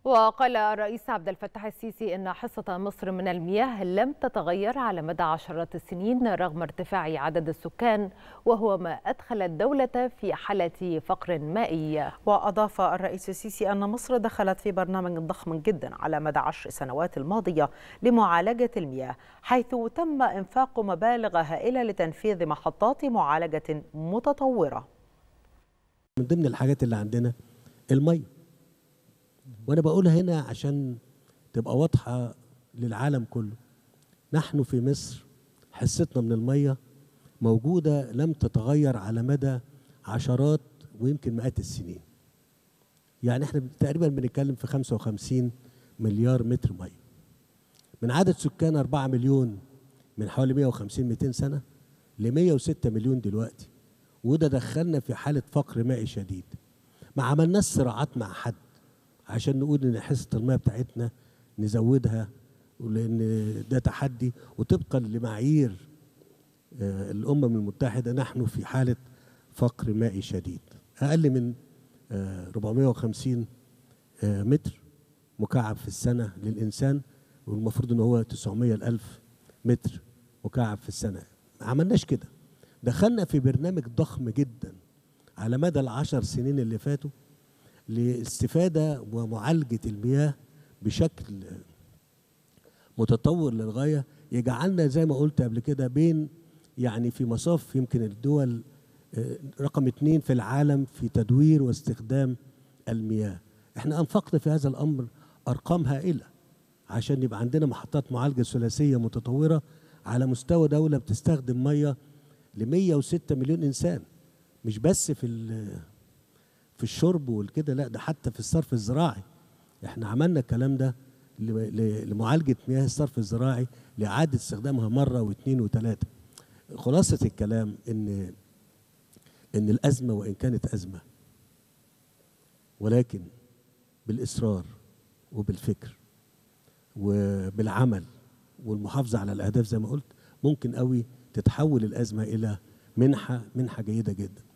وقال الرئيس عبد الفتاح السيسي ان حصه مصر من المياه لم تتغير على مدى عشرات السنين رغم ارتفاع عدد السكان وهو ما ادخل الدوله في حاله فقر مائي. واضاف الرئيس السيسي ان مصر دخلت في برنامج ضخم جدا على مدى عشر سنوات الماضيه لمعالجه المياه حيث تم انفاق مبالغ هائله لتنفيذ محطات معالجه متطوره. من ضمن الحاجات اللي عندنا الميه وانا بقولها هنا عشان تبقى واضحه للعالم كله نحن في مصر حصتنا من الميه موجوده لم تتغير على مدى عشرات ويمكن مئات السنين يعني احنا تقريبا بنتكلم في 55 مليار متر ميه من عدد سكان 4 مليون من حوالي 150 200 سنه ل 106 مليون دلوقتي وده دخلنا في حاله فقر مائي شديد ما عملناش صراعات مع حد عشان نقول ان حصه الميه بتاعتنا نزودها لان ده تحدي وطبقا لمعايير الامم المتحده نحن في حاله فقر مائي شديد اقل من 450 متر مكعب في السنه للانسان والمفروض ان هو 900 الالف متر مكعب في السنه ما عملناش كده دخلنا في برنامج ضخم جدا على مدى العشر سنين اللي فاتوا لاستفادة ومعالجة المياه بشكل متطور للغاية يجعلنا زي ما قلت قبل كده بين يعني في مصاف يمكن الدول رقم اتنين في العالم في تدوير واستخدام المياه احنا أنفقنا في هذا الأمر أرقام هائلة عشان يبقى عندنا محطات معالجة ثلاثية متطورة على مستوى دولة بتستخدم مية ل 106 مليون إنسان مش بس في في الشرب والكده لا ده حتى في الصرف الزراعي احنا عملنا الكلام ده لمعالجة مياه الصرف الزراعي لإعادة استخدامها مرة واثنين وثلاثة خلاصة الكلام إن إن الأزمة وإن كانت أزمة ولكن بالإصرار وبالفكر وبالعمل والمحافظة على الأهداف زي ما قلت ممكن قوي تتحول الأزمة إلى منحة منحة جيدة جدا